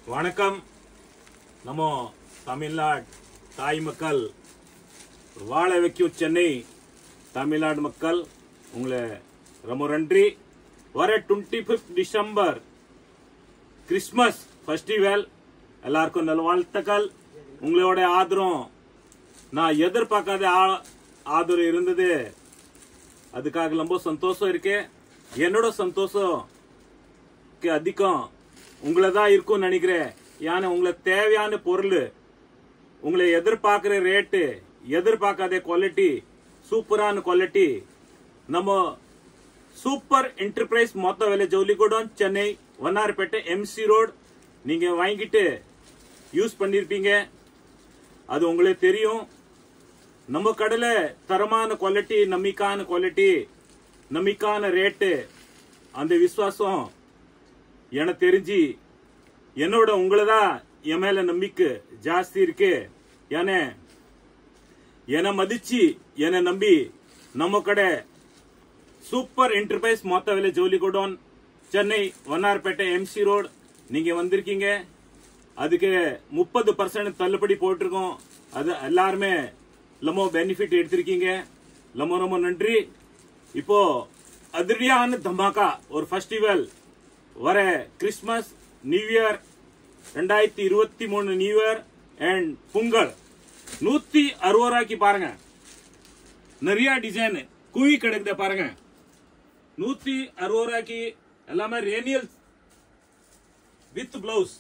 வணக்கம் நம்ம தமிழ்நாடு தாய் மக்கள் வாழ வைக்கும் சென்னை தமிழ்நாடு மக்கள் உங்களை ரொம்ப நன்றி வர twenty fifth December Christmas festival எல்லாருக்கும் நல்வாழ்த்துக்கள் உங்களோட ஆதரம் நான் எதிர்பார்க்காத ஆ- ஆதரவு இருந்தது அதுக்காக ரொம்ப சந்தோஷம் இருக்கு என்னோட சந்தோஷம் அதிகம் உங்களை தான் இருக்கும்னு நினைக்கிறேன் ஏன்னா உங்களுக்கு தேவையான பொருள் உங்களை எதிர்பார்க்கிற ரேட்டு எதிர்பார்க்காத குவாலிட்டி சூப்பரான குவாலிட்டி நம்ம சூப்பர் என்டர்பிரைஸ் மொத்த விலை ஜவுளிக்கூடம் சென்னை வண்ணாரப்பேட்டை எம்சி ரோட் நீங்க வாங்கிட்டு யூஸ் பண்ணிருப்பீங்க அது உங்களுக்கு தெரியும் நம்ம கடையில தரமான குவாலிட்டி நம்பிக்கான குவாலிட்டி நம்பிக்கான ரேட்டு அந்த விசுவாசம் எனக்கு தெரிஞ்சு என்னோட உங்களை தான் என் மேல நம்பிக்கை ஜாஸ்தி இருக்கு ஏன்னா என்னை மதிச்சு என்னை நம்பி நம்ம கடை சூப்பர் என்டர்பிரைஸ் மொத்த விலை ஜவுளி godown Chennai Vannarpettai MC road நீங்க வந்திருக்கீங்க அதுக்கு முப்பது பர்சன்ட் தள்ளுபடி போட்டிருக்கோம் அது எல்லாருமே ரொம்ப பெனிஃபிட் எடுத்திருக்கீங்க ரொம்ப ரொம்ப நன்றி இப்போ அதிரடியான தமாக்கா ஒரு ஃபெஸ்டிவல் வர கிறிஸ்மஸ் நியூ இயர் ரெண்டாயிரத்தி இருபத்தி மூணு நியூ இயர் அண்ட் பொங்கல் நூத்தி அறுபது ரூபாய்க்கு பாருங்க நிறைய டிசைன் குவி கிடைக்குது பாருங்க நூத்தி அறுபது ரூபாய்க்கு எல்லாமே ரேனியல் வித் பிளவுஸ்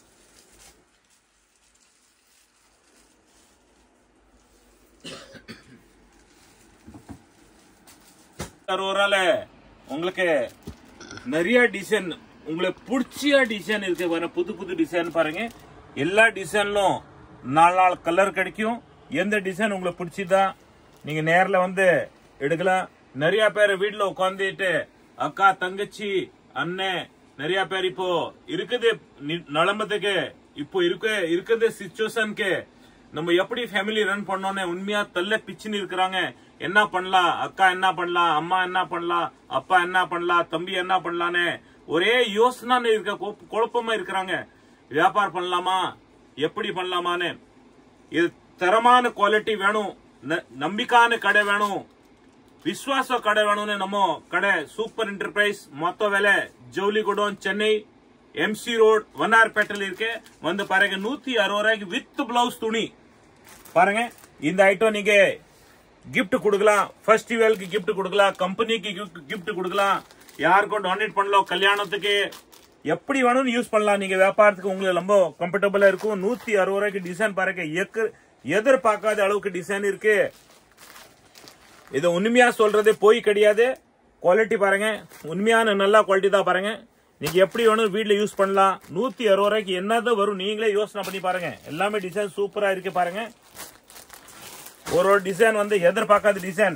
அறுபது ரூபால உங்களுக்கு நிறைய டிசைன் உங்களுக்கு பிடிச்ச டிசைன் இருக்கு பாருங்க புது புது டிசைன் பாருங்க எல்லா டிசைன்லும் நாலு நாலு கலர் கிடைக்கும் எந்த டிசைன் உங்களுக்கு பிடிச்சதா நீங்க நேர்ல வந்து எடுக்கலாம் நிறைய பேர் வீட்டுல உட்காந்துட்டு அக்கா தங்கச்சி அண்ணன் நிறைய பேர் இப்போ இருக்குது நி- நிலமத்துக்கு இப்போ இருக்க இருக்குது சுச்சுவேஷனுக்கு நம்ம எப்படி ஃபேமிலி ரன் பண்ணோம்னு உண்மையா தள்ள பிச்சுன்னு இருக்கிறாங்க என்ன பண்ணலாம் அக்கா என்ன பண்ணலாம் அம்மா என்ன பண்ணலாம் அப்பா என்ன பண்ணலாம் தம்பி என்ன பண்ணலான்னு ஒரே யோசனை இருக்க குழப்ப- குழப்பமா இருக்கிறாங்க வியாபாரம் பண்ணலாமா எப்படி பண்ணலாமான்னு இது தரமான குவாலிட்டி வேணும் ந- நம்பிக்கான கடை வேணும் விஸ்வாச கடை வேணும்னு நம்ம கடை சூப்பர் என்டர்பிரைஸ் மொத்த விலை ஜவுளி குடோன் சென்னை எம்சி ரோட் வண்ணார்பேட்டையில் இருக்கு வந்து பாருங்க நூத்தி அறுபது ரூபாய்க்கு வித் பிளவுஸ் துணி பாருங்க இந்த ஐட்டம் நீங்க gift கொடுக்கலாம் ஃபெஸ்டிவலுக்கு gift கொடுக்கலாம் கம்பெனிக்கு gift கொடுக்கலாம் யாருக்கும் டொனேட் பண்ணலாம் கல்யாணத்துக்கு எப்படி வேணும் யூஸ் பண்ணலாம் நீங்க வியாபாரத்துக்கு உங்களுக்கு ரொம்ப கம்ஃபர்டபுளா இருக்கும் நூத்தி அறுபது ரூபாய்க்கு டிசைன் பாருங்க எக்கு- எதிர்பார்க்காத அளவுக்கு டிசைன் இருக்கு இது உண்மையா சொல்றது போய் கிடையாது குவாலிட்டி பாருங்க உண்மையான நல்ல குவாலிட்டி தான் பாருங்க நீங்க எப்படி வேணும் வீட்ல யூஸ் பண்ணலாம் நூத்தி அறுபது ரூபாய்க்கு என்னதான் வரும் நீங்களே யோசனை பண்ணி பாருங்க எல்லாமே டிசைன் சூப்பரா இருக்கு பாருங்க ஒரு ஒரு டிசைன் வந்து எதிர்பார்க்காத டிசைன்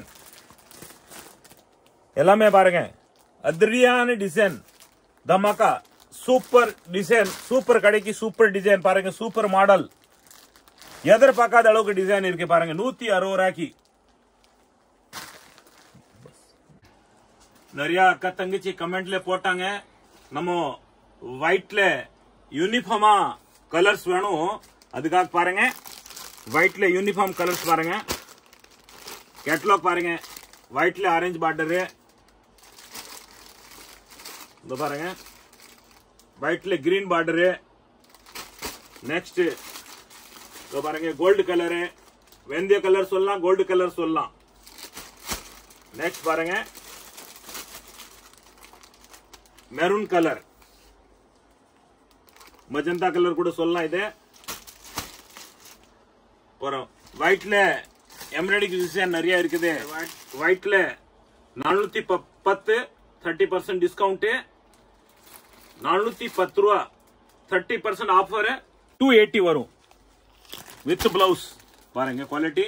எல்லாமே பாருங்க அதிரியான டிசைன் தமாக்கா சூப்பர் டிசைன் சூப்பர் கடைக்கு சூப்பர் டிசைன் பாருங்க சூப்பர் மாடல் எதிர்பார்க்காத அளவுக்கு டிசைன் இருக்கு பாருங்க நூத்தி அறுபது ரூபாய்க்கு நிறைய அக்கா தங்கச்சி கமெண்ட்ல போட்டாங்க நம்ம ஒயிட்ல யூனிஃபார்மா கலர்ஸ் வேணும் அதுக்காக பாருங்க ஒயிட்ல யூனிஃபார்ம் கலர்ஸ் பாருங்க கேட்லாக் பாருங்க ஒயிட்ல ஆரஞ்சு பார்டரு இந்த பாருங்க ஒயிட்ல கிரீன் பார்டரு நெக்ஸ்ட் இதோ பாருங்க கோல்டு கலரு வெந்தய கலர் சொல்லலாம் கோல்டு கலர் சொல்லலாம் நெக்ஸ்ட் பாருங்க மெரூன் கலர் மஜந்தா கலர் கூட சொல்லலாம் இது அப்புறம் ஒயிட்ல எம்ப்ராய்டிங் டிசைன் நிறைய இருக்குது ஒயிட்ல நானூத்தி ப- பத்து தேர்ட்டி பர்சன்ட் டிஸ்கவுண்ட் நானூத்தி பத்து ரூபா thirty percent offer two eighty வரும் வித் பிளவுஸ் பாருங்க குவாலிட்டி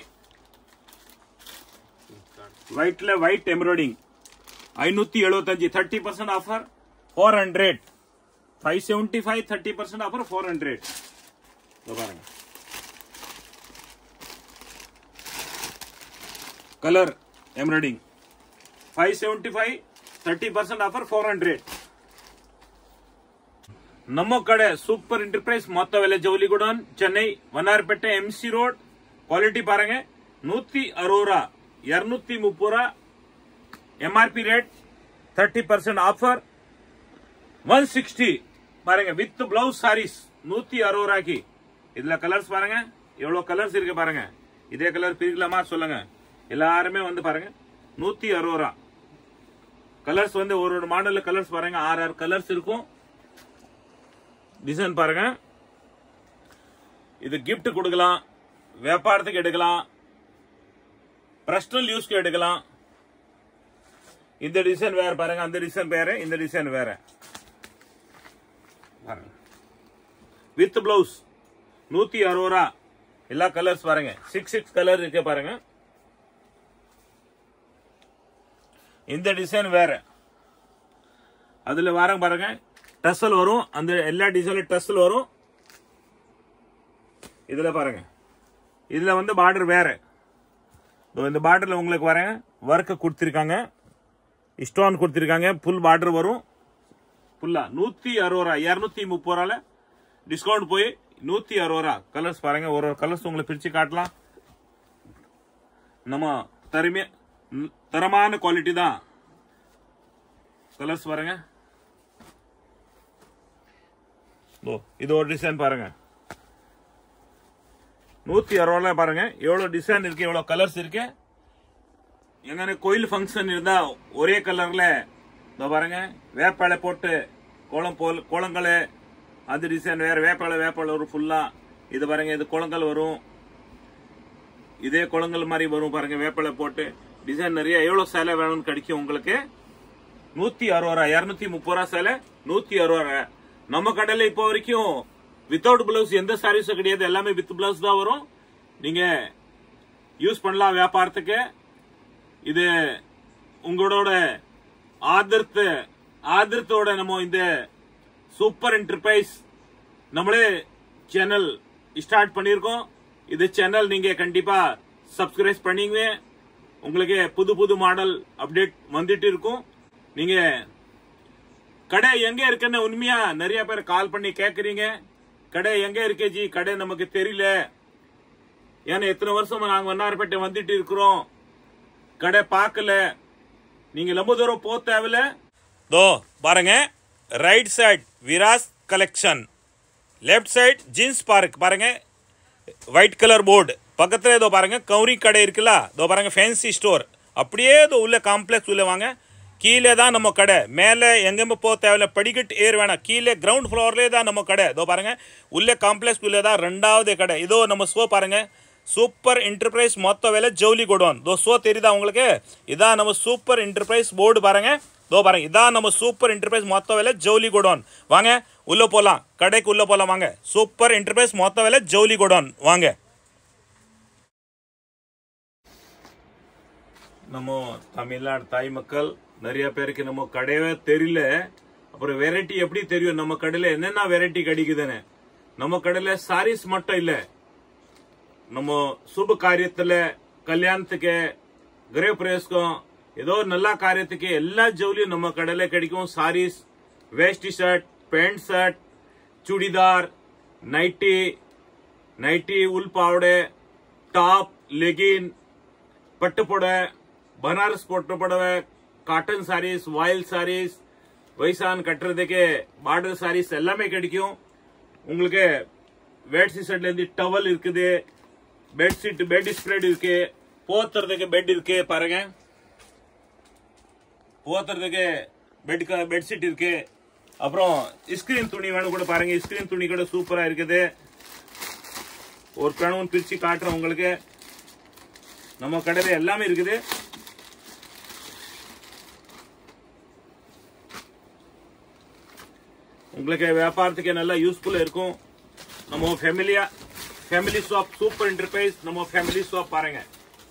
ஒயிட்ல ஒயிட் எம்ப்ராய்டிங் ஐநூத்தி எழுபத்தஞ்சு thirty percent offer four hundred five seventy five thirty percent offer four hundred பாருங்க colour embroidery five seventy five thirty percent offer four hundred ನಮ್ಮ ಕಡೆ super enterprise மொத்த விலை ஜவுளி godown Chennai Vannarpettai MC road quality பாருங்க நூத்தி அறுபது ரூபா இருநூத்தி முப்பது ரூபா MRP rate thirty percent offer one sixty பாருங்க வித் பிளவுஸ் சாரீஸ் நூத்தி அறுபது ரூபாய்க்கு இதுல கலர்ஸ் பாருங்க எவ்வளவு கலர்ஸ் இருக்கு பாருங்க இதே கலர் பிரிக்கலாமா சொல்லுங்க எல்லாருமே வந்து பாருங்க நூத்தி அறுபது ரூபா கலர்ஸ் வந்து ஒரு ஒரு மாடல்ல கலர்ஸ் பாருங்க ஆறு ஆறு கலர்ஸ் இருக்கும் டிசைன் பாருங்க இது கிஃப்ட் கொடுக்கலாம் வியாபாரத்துக்கு எடுக்கலாம் பர்சனல் யூஸ்க்கு எடுக்கலாம் இந்த டிசைன் வேற பாருங்க அந்த டிசைன் வேற இந்த டிசைன் வேற பாருங்க வித் பிளவுஸ் நூத்தி அறுபது ரூபா எல்லா கலர்ஸ் பாருங்க சிக்ஸ் சிக்ஸ் கலர் இருக்கு பாருங்க இந்த டிசைன் வேற அதுல வாரம் பாருங்க டசல் வரும் அந்த எல்லா டிசைன்ல டசல் வரும் இதுல பாருங்க இதுல வந்து பார்டர் வேற இதோ இந்த பார்டர்ல உங்களுக்கு வரேன் ஒர்க் கொடுத்திருக்காங்க ஸ்டோன் கொடுத்திருக்காங்க ஃபுல் பார்டர் வரும் ஃபுல்லா நூத்தி அறுபது ரூபா இருநூத்தி முப்பது ரூபால டிஸ்கவுண்ட் போய் நூத்தி அறுபது ரூபா கலர்ஸ் பாருங்க ஒரு ஒரு கலர்ஸ் உங்களுக்கு பிரிச்சு காட்டலாம் நம்ம தருமைய ம், தரமான குவாலிட்டி தான் கலர்ஸ் பாருங்க இதோ, இது ஒரு டிசைன் பாருங்க நூத்தி அறுபது ரூபாய் பாருங்க எவ்வளவு டிசைன் இருக்கு எவ்வளவு கலர்ஸ் இருக்கு எங்கன்னா கோயில் ஃபங்க்ஷன் இருந்தா ஒரே கலர்ல இதோ பாருங்க வேப்பாளை போட்டு கோலம் போல் கோலங்கள் அது டிசைன் வேற வேப்பாளை வேப்பாளை வரும் ஃபுல்லா இது பாருங்க இது குளங்கள் வரும் இதே குளங்கள் மாதிரி வரும் பாருங்க வேப்பாளை போட்டு டிசைன் நிறைய எவ்வளவு சேலை வேணும்னு கிடைக்கும் உங்களுக்கு நூத்தி அறுபது ரூபா இருநூத்தி முப்பது ரூபா சேலை நூத்தி அறுபது ரூபா நம்ம கடையில இப்போ வரைக்கும் வித்தவுட் பிளவுஸ் எந்த சாரீஸும் கிடையாது எல்லாமே வித் பிளவுஸ் தான் வரும் நீங்க யூஸ் பண்ணலாம் வியாபாரத்துக்கு இது உங்களோட ஆதரத்து ஆதரத்தோட நம்ம இந்த சூப்பர் என்டர்பிரைஸ் நம்மளே சேனல் ஸ்டார்ட் பண்ணியிருக்கோம் இது சேனல் நீங்க கண்டிப்பா சப்ஸ்கிரைப் பண்ணீங்க உங்களுக்கு புது புது மாடல் அப்டேட் வந்துட்டு இருக்கும் நீங்க கடை எங்க இருக்குன்னு உண்மையா நிறைய பேர் கால் பண்ணி கேக்குறீங்க கடை எங்க இருக்கே ஜி கடை நமக்கு தெரியல ஏன்னா எத்தனை வருஷமா நாங்க வண்ணாரப்பேட்டை வந்துட்டு இருக்கிறோம் கடை பார்க்கல நீங்க ரொம்ப தூரம் போக தேவையில்ல தோ பாருங்க ரைட் சைடு விராஸ் collection left side jeans park பாருங்க ஒயிட் கலர் போர்டு பக்கத்துல இதோ பாருங்க கௌரி கடை இருக்குல்ல இதோ பாருங்க ஃபேன்சி ஸ்டோர் அப்படியே இதோ உள்ள காம்ப்ளெக்ஸ் உள்ள வாங்க கீழே தான் நம்ம கடை மேலே எங்கேயுமே போக தேவையில்ல படிக்கட்டு ஏர் வேணாம் கீழே கிரவுண்ட் ஃப்ளோர்லேயே தான் நம்ம கடை இதோ பாருங்க உள்ளே காம்ப்ளெக்ஸ் உள்ளே தான் ரெண்டாவது கடை இதோ நம்ம ஷோ பாருங்க சூப்பர் என்டர்பிரைஸ் மொத்த விலை ஜவுளி கொடுவோம் இதோ ஷோ தெரியுதா உங்களுக்கு இதான் நம்ம சூப்பர் என்டர்பிரைஸ் போர்டு பாருங்க இதோ பாருங்க இதான் நம்ம சூப்பர் என்டர்பிரைஸ் மொத்த விலை ஜவுளி கொடுவோம் வாங்க உள்ள போலாம் கடைக்கு உள்ள போலாம் வாங்க சூப்பர் என்டர்பிரைஸ் மொத்த விலை ஜவுளி கொடுவோம் வாங்க நம்ம தமிழ்நாடு தாய் மக்கள் நிறைய பேருக்கு நம்ம கடையவே தெரியல அப்புறம் வெரைட்டி எப்படி தெரியும் நம்ம கடையில என்னென்ன வெரைட்டி கிடைக்குதுன்னு நம்ம கடையில சாரீஸ் மட்டும் இல்ல நம்ம சுப காரியத்துல கல்யாணத்துக்கு கிரக பிரவேசம் ஏதோ ஒரு நல்ல காரியத்துக்கு எல்லா ஜவுளியும் நம்ம கடையில கிடைக்கும் சாரீஸ் வேஷ்டி shirt pant shirt churidar nighty nighty உள் பாவடை டாப் லெகின் பட்டு புடவை பனாரஸ் பட்டு புடவை காட்டன் சாரீஸ் வாயில் சாரீஸ் வயசான் கட்டுறதுக்கு பார்டர் சாரீஸ் எல்லாமே கிடைக்கும் உங்களுக்கு வேட்சி செட்ல இருந்து டவல் இருக்குது பெட்ஷீட் பெட் ஸ்ப்ரெட் இருக்கு போத்துறதுக்கு பெட் இருக்கு பாருங்க போத்துறதுக்கு பெட் பெட்ஷீட் இருக்கு அப்புறம் ஸ்கிரீன் துணி வேணும் கூட பாருங்க ஸ்கிரீன் துணி கூட சூப்பரா இருக்குது ஒரு கணவன் பிரிச்சு காட்டுறேன் உங்களுக்கு நம்ம கடையில எல்லாமே இருக்குது உங்களுக்கு வியாபாரத்துக்கு நல்லா யூஸ்ஃபுல்லா இருக்கும் நம்ம ஃபேமிலியா ஃபேமிலி ஷாப் சூப்பர் என்டர்பிரைஸ் நம்ம ஃபேமிலி ஷாப் பாருங்க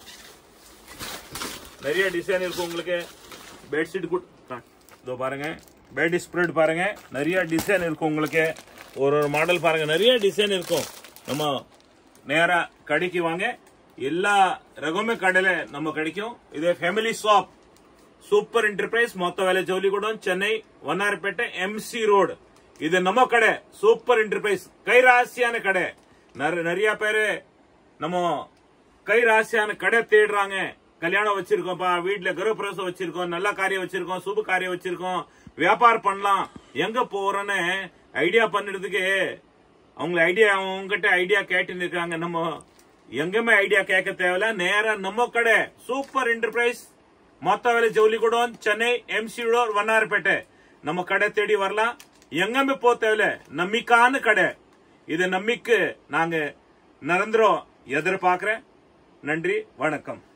நிறைய டிசைன் இருக்கும் உங்களுக்கு பெட்ஷீட் கூட இதோ பாருங்க பெட் ஸ்ப்ரெட் பாருங்க நிறைய டிசைன் இருக்கும் உங்களுக்கு ஒரு ஒரு மாடல் பாருங்க நிறைய டிசைன் இருக்கும் நம்ம நேரா கடைக்கு வாங்க எல்லா ரகமே கடையில நம்ம கிடைக்கும் இது ஃபேமிலி ஷாப் சூப்பர் என்டர்பிரைஸ் மொத்த வேலை ஜவுளிக்கூடம் சென்னை வண்ணாரப்பேட்டை எம்சி ரோடு இது நம்ம கடை சூப்பர் என்டர்பிரைஸ் கை ராசியான கடை நிற- நிறைய பேரு நம்ம கை ராசியான கடை தேடுறாங்க கல்யாணம் வச்சிருக்கோம்ப்பா வீட்டுல கிரகப்பிரவேசம் வச்சிருக்கோம் நல்ல காரியம் வச்சிருக்கோம் சுப காரியம் வச்சிருக்கோம் வியாபாரம் பண்ணலாம் எங்க போறோன்னு ஐடியா பண்ணுறதுக்கு அவங்க ஐடியா உங்ககிட்ட ஐடியா கேட்டு இருக்காங்க நம்ம எங்கேயுமே ஐடியா கேட்க தேவையில்ல நேரா நம்ம கடை சூப்பர் என்டர்பிரைஸ் மொத்த வேலை ஜவுளி கூடம் சென்னை எம்சி ரோட் வண்ணாரப்பேட்டை நம்ம கடை தேடி வரலாம் எங்கேயுமே போக தேவையில்ல நம்பிக்கான கடை இது நம்பிக்கை நாங்க நிரந்தரம் எதிர்பார்க்கிறேன் நன்றி வணக்கம்